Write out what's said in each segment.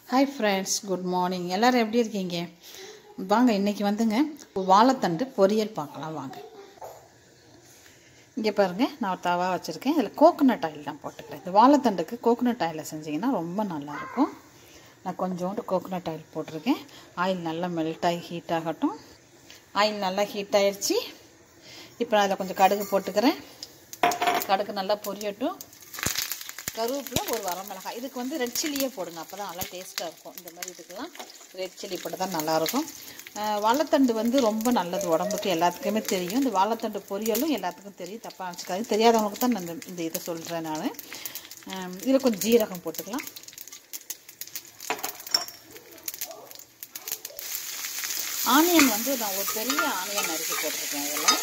hi friends good morning எல்லோரும் எப்படி இருக்கீங்க வாங்க இன்றைக்கி வந்துங்க வாழைத்தண்டு பொரியல் பார்க்கலாம் வாங்க இங்கே பாருங்கள் நான் தவா வச்சுருக்கேன் இதில் கோகோனட் ஆயில் தான் போட்டுக்கிறேன் இந்த வாழைத்தண்டுக்கு கோகோனட் ஆயிலில் செஞ்சிங்கன்னா ரொம்ப நல்லாயிருக்கும் நான் கொஞ்சோண்டு கோகோனட் ஆயில் போட்டிருக்கேன் ஆயில் நல்லா மெல்ட் ஆகி ஹீட் ஆகட்டும் ஆயில் நல்லா ஹீட் ஆயிடுச்சு இப்போ நான் அதில் கொஞ்சம் கடுகு போட்டுக்கிறேன் கடுகு நல்லா பொரியட்டும் கருவேப்பிலை ஒரு வரமிளகாய் இதுக்கு வந்து ரெட் சில்லியே போடுங்க அப்போ தான் நல்லா டேஸ்ட்டாக இருக்கும் இந்த மாதிரி இதுக்கெல்லாம் ரெட் சில்லி போட்டு தான் நல்லாயிருக்கும் வாழைத்தண்டு வந்து ரொம்ப நல்லது உடம்புக்கு எல்லாத்துக்குமே தெரியும் இந்த வாழைத்தண்டு பொரியலும் எல்லாத்துக்கும் தெரியும் தப்பாக நினச்சிக்காது தெரியாதவங்களுக்கு தான் நான் இந்த இந்த இதை சொல்கிறேன் நான் இதில் கொஞ்சம் ஜீரகம் போட்டுக்கலாம் ஆனியன் வந்து நான் ஒரு பெரிய ஆனியன் நறுக்கி போட்டிருக்கேன் இதில்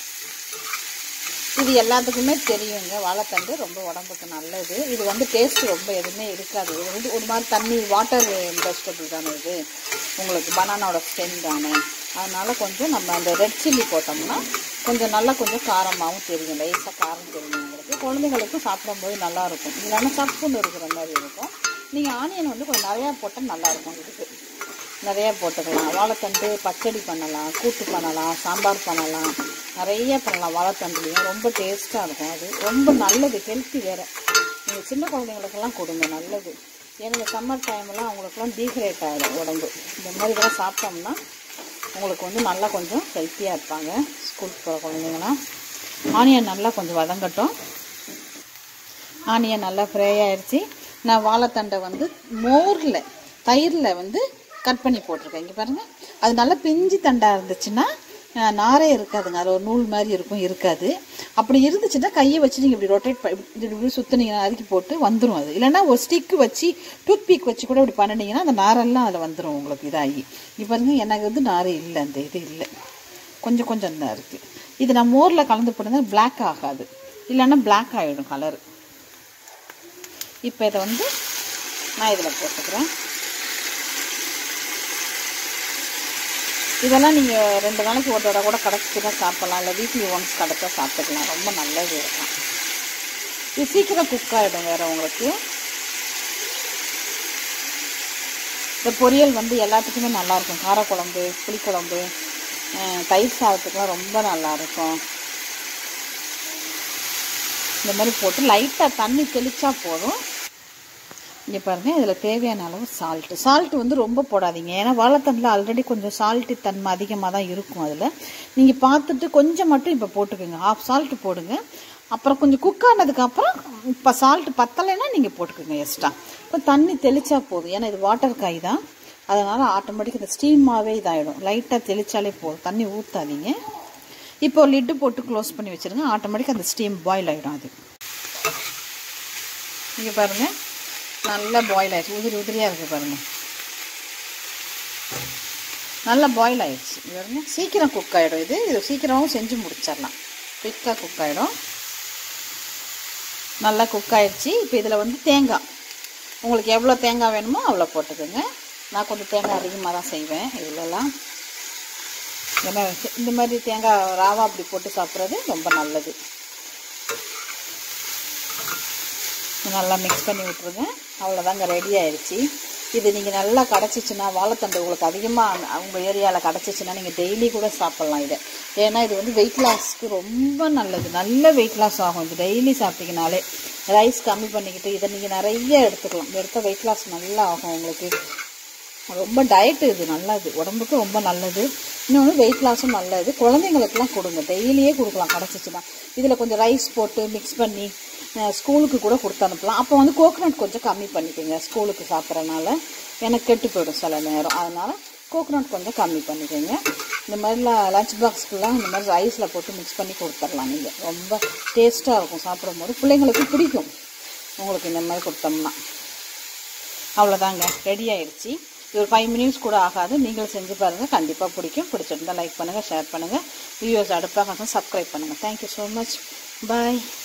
இது எல்லாத்துக்குமே தெரியுங்க வாழைத்தண்டு ரொம்ப உடம்புக்கு நல்லது இது வந்து டேஸ்ட் ரொம்ப எதுவுமே இருக்காது இது வந்து ஒரு மாதிரி தண்ணி வாட்டர் வெஜிடபிள் தானே இது உங்களுக்கு பனானாவோட ஸ்டெம் தானே அதனால் கொஞ்சம் நம்ம அந்த ரெட் சில்லி போட்டோம்னா கொஞ்சம் நல்லா கொஞ்சம் காரமாகவும் தெரியும் லேசாக காரம் தெரியும் உங்களுக்கு குழந்தைங்களுக்கும் சாப்பிடும்போது நல்லாயிருக்கும் இல்லைன்னா சப்புன்னு இருக்கிற மாதிரி இருக்கும் நீங்கள் ஆனியன் வந்து கொஞ்சம் நிறையா போட்டால் நல்லாயிருக்கும் இதுக்கு நிறைய போட்டுக்கலாம் வாழைத்தண்டு பச்சடி பண்ணலாம் கூட்டு பண்ணலாம் சாம்பார் பண்ணலாம் நிறைய பண்ணலாம் வாழைத்தண்டுலையும் ரொம்ப டேஸ்ட்டாக இருக்கும் அது ரொம்ப நல்லது ஹெல்த்தி வேறு நீங்கள் சின்ன குழந்தைங்களுக்கெல்லாம் கொடுங்க நல்லது ஏன்னா இந்த சம்மர் டைம்லாம் அவங்களுக்குலாம் டீஹைட்ரேட் ஆகிடும் உடம்பு இந்த மாதிரி இதெல்லாம் சாப்பிட்டோம்னா உங்களுக்கு வந்து நல்லா கொஞ்சம் ஹெல்த்தியாக இருப்பாங்க ஸ்கூலுக்கு போகிற குழந்தைங்களாம் ஆனியன் நல்லா கொஞ்சம் வதங்கட்டும் ஆனியன் நல்லா ஃப்ரை ஆயிடுச்சு நான் வாழைத்தண்டை வந்து மோரில் தயிரில் வந்து கட் பண்ணி போட்டிருக்கேன் இங்கே பாருங்கள் அது நல்லா பிஞ்சு தண்டாக இருந்துச்சுன்னா நாரே இருக்காதுங்க அது ஒரு நூல் மாதிரி இருக்கும் இருக்காது அப்படி இருந்துச்சுன்னா கையை வச்சு நீங்கள் இப்படி ரொட்டேட் இப்படி இப்படி சுற்றுனீங்கன்னா அரிக்கி போட்டு வந்துடும் அது இல்லைன்னா ஒரு ஸ்டிக்கு வச்சு டூத் பீக் வச்சு கூட இப்படி பண்ணினீங்கன்னா அந்த நாரெல்லாம் அதில் வந்துடும் உங்களுக்கு இதாகி இப்போ பாருங்க எனக்கு வந்து நாரே இல்லை அந்த இது இல்லை கொஞ்சம் கொஞ்சம் தான் இருக்குது இது நான் மோரில் கலந்து போடுங்க பிளாக் ஆகாது இல்லைன்னா பிளாக் ஆகிடும் கலரு இப்போ இதை வந்து நான் இதில் போட்டுக்கிறேன் இதெல்லாம் நீங்கள் ரெண்டு நாளைக்கு ஒரு தடவை கூட கிடச்சினா சாப்பிட்லாம் இல்லை வீக்லி ஒன்ஸ் கிடச்சா சாப்பிட்டுக்கலாம் ரொம்ப நல்லது இருக்கும் இது சீக்கிரம் குக் ஆகிடும் வேறு உங்களுக்கு இந்த பொரியல் வந்து எல்லாத்துக்குமே நல்லாயிருக்கும் காரக்குழம்பு புளிக்குழம்பு தயிர் சாதத்துக்குலாம் ரொம்ப நல்லாயிருக்கும் இந்த மாதிரி போட்டு லைட்டாக தண்ணி தெளித்தா போதும் இங்கே பாருங்கள் இதில் தேவையான அளவு சால்ட்டு சால்ட்டு வந்து ரொம்ப போடாதீங்க ஏன்னா வாழைத்தண்டில் ஆல்ரெடி கொஞ்சம் சால்ட்டு தன்மை அதிகமாக தான் இருக்கும் அதில் நீங்கள் பார்த்துட்டு கொஞ்சம் மட்டும் இப்போ போட்டுக்கோங்க ஆஃப் சால்ட்டு போடுங்க அப்புறம் கொஞ்சம் குக் ஆனதுக்கப்புறம் இப்போ சால்ட்டு பத்தலைன்னா நீங்கள் போட்டுக்கோங்க எக்ஸ்ட்ரா இப்போ தண்ணி தெளித்தா போதும் ஏன்னா இது வாட்டர் காய் தான் அதனால் ஆட்டோமேட்டிக் இந்த ஸ்டீமாகவே இதாகிடும் லைட்டாக தெளித்தாலே போதும் தண்ணி ஊற்றாதீங்க இப்போ லிட்டு போட்டு க்ளோஸ் பண்ணி வச்சுருங்க ஆட்டோமேட்டிக் அந்த ஸ்டீம் பாயில் ஆகிடும் அது நீங்கள் பாருங்கள் நல்லா பாயில் ஆயிடுச்சு உதிரி உதிரியாக இருக்குது பாருங்கள் நல்லா பாயில் ஆயிடுச்சு பாருங்க சீக்கிரம் குக் ஆகிடும் இது இது சீக்கிரமாகவும் செஞ்சு முடிச்சிடலாம் குயிக்காக குக் ஆகிடும் நல்லா குக் ஆயிடுச்சு இப்போ இதில் வந்து தேங்காய் உங்களுக்கு எவ்வளோ தேங்காய் வேணுமோ அவ்வளோ போட்டுக்கோங்க நான் கொஞ்சம் தேங்காய் அதிகமாக தான் செய்வேன் இதிலலாம் ஏன்னா இந்த மாதிரி தேங்காய் ராவா அப்படி போட்டு சாப்பிட்றது ரொம்ப நல்லது நல்லா மிக்ஸ் பண்ணி விட்ருங்க அவ்வளோதாங்க ரெடி ஆயிடுச்சு இது நீங்கள் நல்லா கிடச்சிச்சின்னா வாழைத்தண்டு உங்களுக்கு அதிகமாக அவங்க ஏரியாவில் கிடச்சிச்சின்னா நீங்கள் டெய்லி கூட சாப்பிட்லாம் இதை ஏன்னா இது வந்து வெயிட் லாஸ்க்கு ரொம்ப நல்லது நல்ல வெயிட் லாஸ் ஆகும் இது டெய்லி சாப்பிட்டீங்கனாலே ரைஸ் கம்மி பண்ணிக்கிட்டு இதை நீங்கள் நிறைய எடுத்துக்கலாம் எடுத்தால் வெயிட் லாஸ் நல்லா ஆகும் உங்களுக்கு ரொம்ப டயட்டு இது நல்லது உடம்புக்கு ரொம்ப நல்லது இன்னொன்று வெயிட் லாஸும் நல்லது குழந்தைங்களுக்குலாம் கொடுங்க டெய்லியே கொடுக்கலாம் கிடச்சிச்சின்னா இதில் கொஞ்சம் ரைஸ் போட்டு மிக்ஸ் பண்ணி ஸ்கூலுக்கு கூட கொடுத்து அனுப்பலாம் அப்போ வந்து கோகனட் கொஞ்சம் கம்மி பண்ணிக்கோங்க ஸ்கூலுக்கு சாப்பிட்றனால எனக்கு கெட்டு போயிடும் சில நேரம் அதனால் கோகனட் கொஞ்சம் கம்மி பண்ணிக்கோங்க இந்த மாதிரிலாம் லஞ்ச் பாக்ஸ்க்குலாம் இந்த மாதிரி ரைஸில் போட்டு மிக்ஸ் பண்ணி கொடுத்துடலாம் நீங்கள் ரொம்ப டேஸ்ட்டாக இருக்கும் சாப்பிடும்போது பிள்ளைங்களுக்கு பிடிக்கும் உங்களுக்கு இந்த மாதிரி கொடுத்தோம்னா அவ்வளோதாங்க ரெடி ஆயிடுச்சு இது ஒரு ஃபைவ் மினிட்ஸ் கூட ஆகாது நீங்களும் செஞ்சு பாருங்கள் கண்டிப்பாக பிடிக்கும் பிடிச்சிருந்தால் லைக் பண்ணுங்கள் ஷேர் பண்ணுங்கள் வியூவர்ஸ் அடுப்பாக சப்ஸ்கிரைப் பண்ணுங்கள் தேங்க்யூ ஸோ மச் பாய்